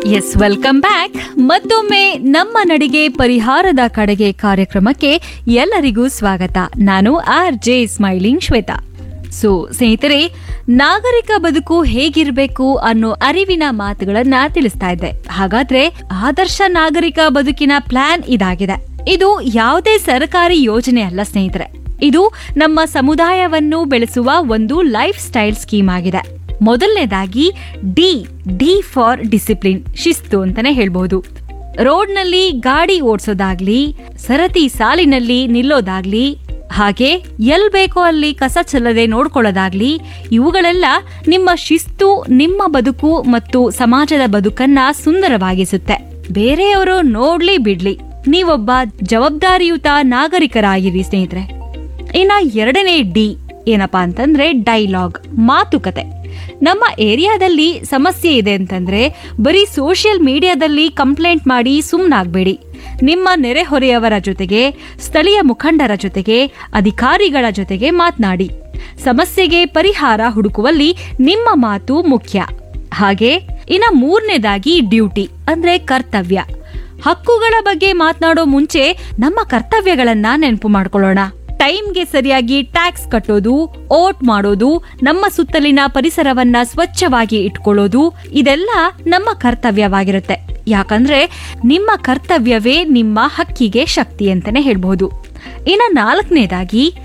S welcome back ಮತ್ತೊಮ್ಮೆ ನಮ್ಮ ನಡಿಗೆ ಪರಿಹಾರದ ಕಡೆಗೆ ಕಾರ್ಯಕ್ರಮಕ್ಕೆ ಎಲ್ಲರಿಗೂ ಸ್ವಾಗತ ನಾನು R J smiling Shwetha so ಸ್ನೇಹಿತರೆ ನಾಗರಿಕ ಬದುಕು ಹೇಗಿರ್ಬೇಕು ಅನ್ನೋ ಅರಿವಿನ ಮಾತುಗಳನ್ನ ತಿಳಿಸ್ತಾ ಇದ್ದೆ ಹಾಗಾದ್ರೆ ಆದರ್ಶ ನಾಗರಿಕ ಬದುಕಿನ ಪ್ಲಾನ್ ಇದಾಗಿದೆ ಇದು ಯಾವುದೇ ಸರ್ಕಾರಿ ಯೋಜನೆ ಅಲ್ಲ ಸ್ನೇಹಿತರೆ ಇದು ನಮ್ಮ ಸಮುದಾಯವನ್ನು ಬೆಳೆಸುವ ಒಂದು ಲೈಫ್ ಸ್ಟೈಲ್ ಸ್ಕೀಮ್ ಆಗಿದೆ ಮೊದಲನೇದಾಗಿ ಡಿ ಡಿ ಫಾರ್ ಡಿಸಿಪ್ಲಿನ್ ಶಿಸ್ತು ಅಂತಾನೆ ಹೇಳ್ಬಹುದು ರೋಡ್ನಲ್ಲಿ ಗಾಡಿ ಓಡಿಸೋದಾಗ್ಲಿ ಸರತಿ ಸಾಲಿನಲ್ಲಿ ನಿಲ್ಲೋದಾಗ್ಲಿ ಹಾಗೆ ಎಲ್ ಬೇಕೋ ಅಲ್ಲಿ ಕಸ ಚೆಲ್ಲದೆ ನೋಡ್ಕೊಳ್ಳೋದಾಗ್ಲಿ ಇವುಗಳೆಲ್ಲ ನಿಮ್ಮ ಶಿಸ್ತು ನಿಮ್ಮ ಬದುಕು ಮತ್ತು ಸಮಾಜದ ಬದುಕನ್ನ ಸುಂದರವಾಗಿಸುತ್ತೆ ಬೇರೆಯವರು ನೋಡ್ಲಿ ಬಿಡ್ಲಿ ನೀವೊಬ್ಬ ಜವಾಬ್ದಾರಿಯುತ ನಾಗರಿಕರಾಗಿರಿ ಸ್ನೇಹಿತರೆ ಇನ್ನ ಎರಡನೇ ಡಿ ಏನಪ್ಪಾ ಅಂತಂದ್ರೆ ಡೈಲಾಗ್ ಮಾತುಕತೆ ನಮ್ಮ ಏರಿಯಾದಲ್ಲಿ ಸಮಸ್ಯೆ ಇದೆ ಅಂತಂದ್ರೆ ಬರೀ ಸೋಷಿಯಲ್ ಮೀಡಿಯಾದಲ್ಲಿ ಕಂಪ್ಲೇಂಟ್ ಮಾಡಿ ಸುಮ್ಮನಾಗಬೇಡಿ ನಿಮ್ಮ ನೆರೆಹೊರೆಯವರ ಜೊತೆಗೆ ಸ್ಥಳೀಯ ಮುಖಂಡರ ಜೊತೆಗೆ ಅಧಿಕಾರಿಗಳ ಜೊತೆಗೆ ಮಾತನಾಡಿ ಸಮಸ್ಯೆಗೆ ಪರಿಹಾರ ಹುಡುಕುವಲ್ಲಿ ನಿಮ್ಮ ಮಾತು ಮುಖ್ಯ ಹಾಗೆ ಇನ್ನ ಮೂರನೇದಾಗಿ ಡ್ಯೂಟಿ ಅಂದ್ರೆ ಕರ್ತವ್ಯ ಹಕ್ಕುಗಳ ಬಗ್ಗೆ ಮಾತನಾಡೋ ಮುಂಚೆ ನಮ್ಮ ಕರ್ತವ್ಯಗಳನ್ನ ನೆನಪು ಮಾಡ್ಕೊಳ್ಳೋಣ ಟೈಮ್ಗೆ ಸರಿಯಾಗಿ ಟ್ಯಾಕ್ಸ್ ಕಟ್ಟೋದು ಓಟ್ ಮಾಡೋದು ನಮ್ಮ ಸುತ್ತಲಿನ ಪರಿಸರವನ್ನ ಸ್ವಚ್ಛವಾಗಿ ಇಟ್ಕೊಳ್ಳೋದು ಇದೆಲ್ಲ ನಮ್ಮ ಕರ್ತವ್ಯವಾಗಿರುತ್ತೆ ಯಾಕಂದ್ರೆ ನಿಮ್ಮ ಕರ್ತವ್ಯವೇ ನಿಮ್ಮ ಹಕ್ಕಿಗೆ ಶಕ್ತಿ ಅಂತಾನೆ ಹೇಳ್ಬಹುದು ಇನ್ನ ನಾಲ್ಕನೇದಾಗಿ